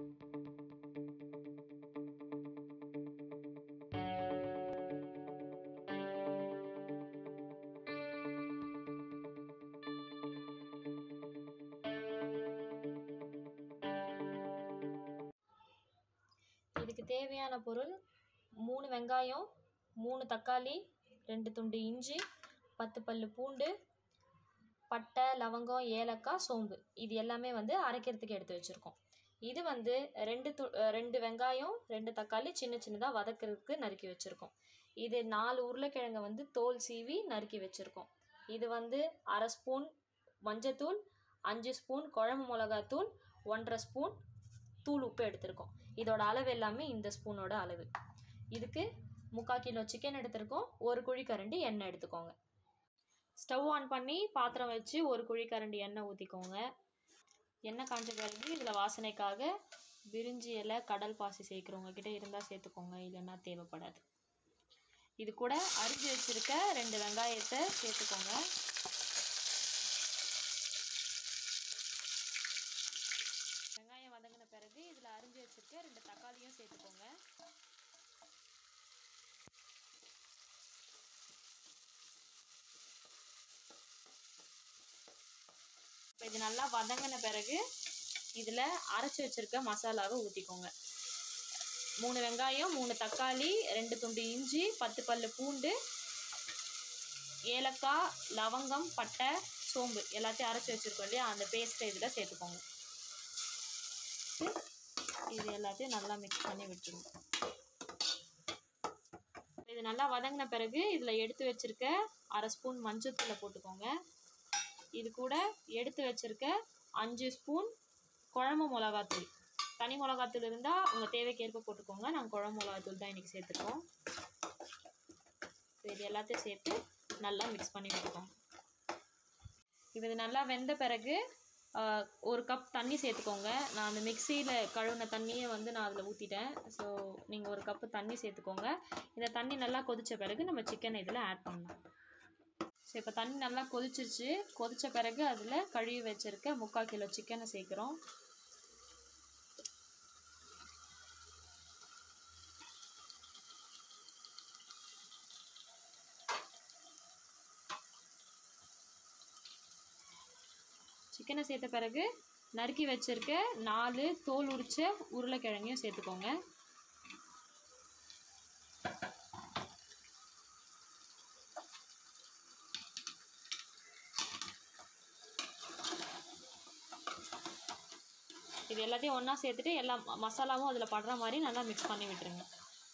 இதுக்கு தேவையான பொருள் மூணு வெங்காயம் மூணு தக்காளி ரெண்டு துண்டு இஞ்சி பத்து பல்லு பூண்டு பட்டை லவங்கம் ஏலக்காய் சோம்பு இது எல்லாமே வந்து அரைக்கிறதுக்கு எடுத்து வச்சுருக்கோம் இது வந்து ரெண்டு து அஹ் ரெண்டு வெங்காயம் ரெண்டு தக்காளி சின்ன சின்னதாக வதக்கிறதுக்கு நறுக்கி வச்சுருக்கோம் இது நாலு உருளைக்கிழங்கை வந்து தோல் சீவி நறுக்கி வச்சுருக்கோம் இது வந்து அரை ஸ்பூன் மஞ்சத்தூள் அஞ்சு ஸ்பூன் குழம்பு மிளகாத்தூள் ஒன்றரை ஸ்பூன் தூள் உப்பு எடுத்திருக்கோம் இதோட அளவு எல்லாமே இந்த ஸ்பூனோட அளவு இதுக்கு முக்கால் கிலோ சிக்கன் எடுத்திருக்கோம் ஒரு குழிக்கரண்டி எண்ணெய் எடுத்துக்கோங்க ஸ்டவ் ஆன் பண்ணி பாத்திரம் வச்சு ஒரு குழிக்கரண்டி எண்ணெய் ஊற்றிக்கோங்க எண்ணெய் காஞ்ச பிறகு இதில் வாசனைக்காக பிரிஞ்சி இலை கடல் பாசி சேர்க்குறவங்க கிட்ட இருந்தால் சேர்த்துக்கோங்க இல்லைன்னா தேவைப்படாது இது கூட அரிஞ்சு வச்சுருக்க ரெண்டு வெங்காயத்தை சேர்த்துக்கோங்க வெங்காயம் வதங்கின பிறகு இதில் அரிஞ்சு வச்சுருக்க ரெண்டு தக்காளியும் சேர்த்துக்கோங்க இப்போ இது நல்லா வதங்கின பிறகு இதில் அரைச்சி வச்சுருக்க மசாலாவை ஊற்றிக்கோங்க மூணு வெங்காயம் மூணு தக்காளி ரெண்டு துண்டு இஞ்சி பத்து பல்லு பூண்டு ஏலக்காய் லவங்கம் பட்டை சோம்பு எல்லாத்தையும் அரைச்சி வச்சுருக்கோம் இல்லையா அந்த பேஸ்ட்டை இதில் சேர்த்துக்கோங்க இது எல்லாத்தையும் நல்லா மிக்ஸ் பண்ணி விட்டுருங்க இது நல்லா வதங்கின பிறகு இதில் எடுத்து வச்சுருக்க அரை ஸ்பூன் மஞ்சத்தூளை போட்டுக்கோங்க இது கூட எடுத்து வச்சுருக்க அஞ்சு ஸ்பூன் குழம்பு மிளகாத்தூள் தனி மிளகாத்தூள் இருந்தால் உங்கள் தேவைக்கேற்ப போட்டுக்கோங்க நாங்கள் குழம்பு மிளகாத்தூள் தான் இன்றைக்கி சேர்த்துருக்கோம் ஸோ இது எல்லாத்தையும் சேர்த்து நல்லா மிக்ஸ் பண்ணி விட்டுக்கோங்க இப்போ இது நல்லா வெந்த பிறகு ஆஹ், ஒரு கப் தண்ணி சேர்த்துக்கோங்க நான் அந்த மிக்சியில் கழுவின தண்ணியை வந்து நான் அதில் ஊற்றிட்டேன் ஸோ நீங்கள் ஒரு கப்பு தண்ணி சேர்த்துக்கோங்க இந்த தண்ணி நல்லா கொதித்த பிறகு நம்ம சிக்கனை இதில் ஆட் பண்ணலாம் ஸோ இப்போ தண்ணி நல்லா கொதிச்சிருச்சு கொதித்த பிறகு அதில் கழுவி வச்சுருக்க முக்கால் கிலோ சிக்கனை சேர்க்குறோம் சிக்கனை சேர்த்த பிறகு நறுக்கி வச்சிருக்க நாலு தோல் உரிச்ச உருளைக்கிழங்கையும் சேர்த்துக்கோங்க இது எல்லாத்தையும் ஒன்றா சேர்த்துட்டு எல்லா ம- மசாலாவும் அதில் படுற மாதிரி நல்லா மிக்ஸ் பண்ணி விட்டுருங்க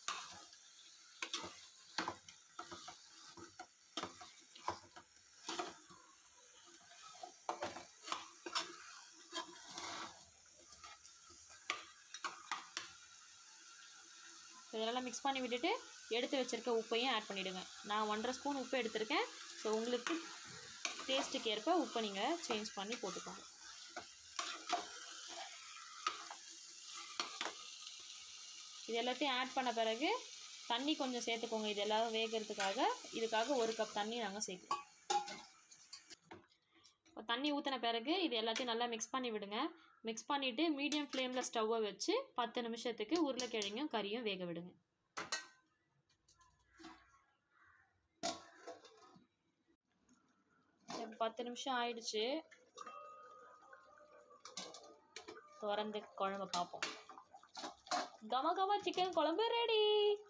இதெல்லாம் மிக்ஸ் பண்ணி விட்டுட்டு எடுத்து வச்சிருக்க உப்பையும் ஆட் பண்ணிவிடுங்க நான் ஒன்றரை ஸ்பூன் உப்பு எடுத்திருக்கேன் ஸோ உங்களுக்கு டேஸ்ட்டுக்கு ஏற்ப உப்பை நீங்கள் சேஞ்ச் பண்ணி போட்டுக்கோங்க இது எல்லாத்தையும் ஆட் பண்ண பிறகு தண்ணி கொஞ்சம் சேர்த்துக்கோங்க இது எல்லாம் வேகிறதுக்காக இதுக்காக ஒரு கப் தண்ணி நாங்கள் சேர்க்குறோம் இப்போ தண்ணி ஊற்றின பிறகு இது எல்லாத்தையும் நல்லா மிக்ஸ் பண்ணி விடுங்க மிக்ஸ் பண்ணிவிட்டு மீடியம் ஃப்ளேமில் ஸ்டவ்வை வச்சு பத்து நிமிஷத்துக்கு உருளைக்கிழங்கும் கறியும் வேக விடுங்க இப்ப பத்து நிமிஷம் ஆயிடுச்சு திறந்து குழம்பு பார்ப்போம் கம கம சிக்கன் குழம்பு ரெடி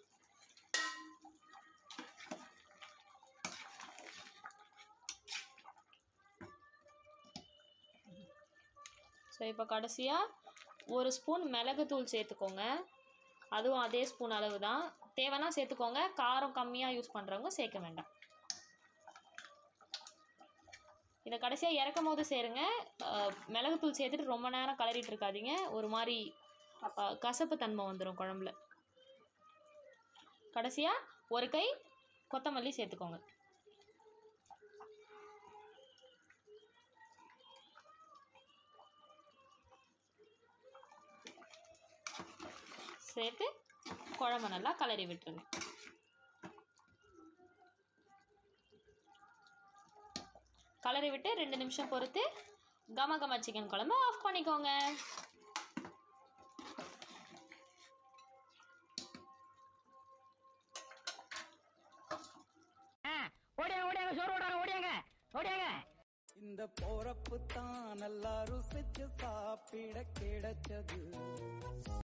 ஸோ இப்போ கடைசியாக ஒரு ஸ்பூன் மிளகுத்தூள் சேர்த்துக்கோங்க அதுவும் அதே ஸ்பூன் அளவு தான் தேவைன்னா சேர்த்துக்கோங்க காரம் கம்மியாக யூஸ் பண்ணுறவங்க சேர்க்க வேண்டாம் இதை கடைசியாக இறக்கும் போது சேருங்க அஹ், மிளகுத்தூள் சேர்த்துட்டு ரொம்ப நேரம் கலரிட்டு இருக்காதீங்க ஒரு மாதிரி அஹ், கசப்பு தன்மை வந்துடும் குழம்புல கடைசியாக ஒரு கை கொத்தமல்லி சேர்த்துக்கோங்க சேர்த்து குழம்பு நல்லா கலரி விட்டுருங்க கலரி விட்டு ரெண்டு நிமிஷம் பொறுத்து கம கம சிக்கன் குழம்பு ஆஃப் பண்ணிக்கோங்க பசங்க சோறு ஓடாங்க ஓடியாங்க ஓடியாங்க இந்த போறப்பு தான் நல்லா ருசிச்சு சாப்பிட கிடைச்சது